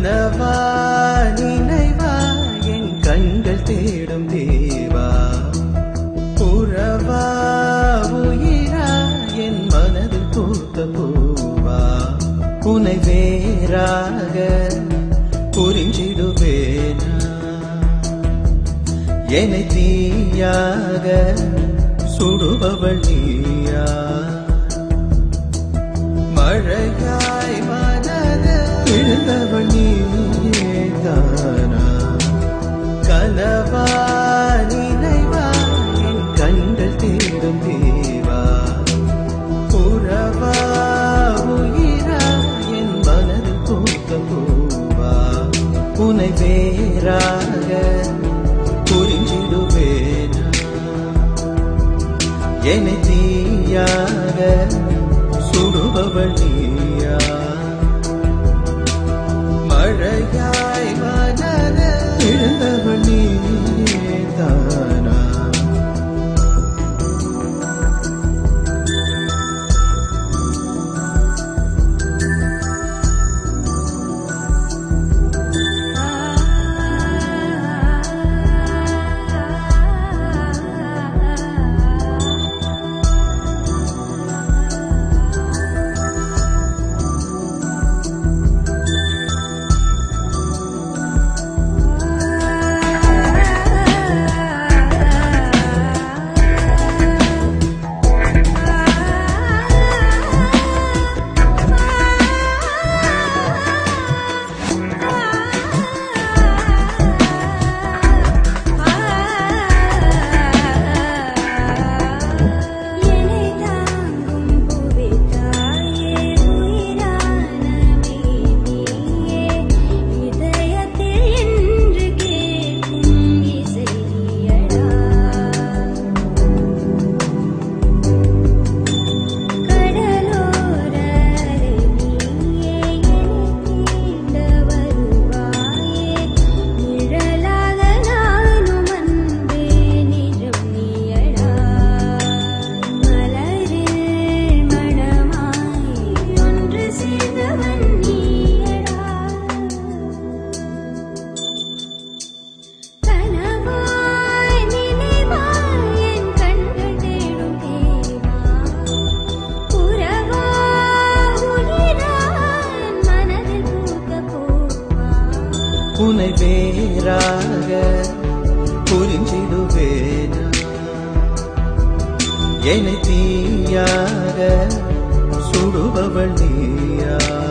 கனவா நினைவா என் கண்கள் தேடும் தேவா புறவா உயிரா என் மனதில் பூத்த பூவா உனை வேறாக புரிஞ்சிடுவேனா என்னை தீயாக சுடுபவள் நீயா மழையாய் மனது விழுந்தவள் நீயே தானா கனவா நினைவா என் கண்கள் தேடும் தேவா புறவா உயிரா என் மனதில் பூத்த பூவா உனை வேறாக புரிஞ்சிடுவேனா என்னை தீயாக சுடுபவள் நீயா மழையாய் மனத விழுந்தவள் நீயே தானா என்னை தாங்கும் புவித்தாயே உயிரான மேனியே இதயத்தில் என்று கேட்கும் இசையடா கடலோர அருவியே என்னை தீண்ட வருவாயே நிழலாக நானும் அன்பே நிஜம் நீயடா மலரில் மணமாய் ஒன்று சேர்ந்தவன் நீயடா கனவாய் நினைவாய் என் கண்கள் தேடும் தேவா புறவா உயிரான் மனதில் பூத்த பூவா உனை வேறாக புரிஞ்சிடுவேனா என்னை தீயாக சுடுபவள் நீயா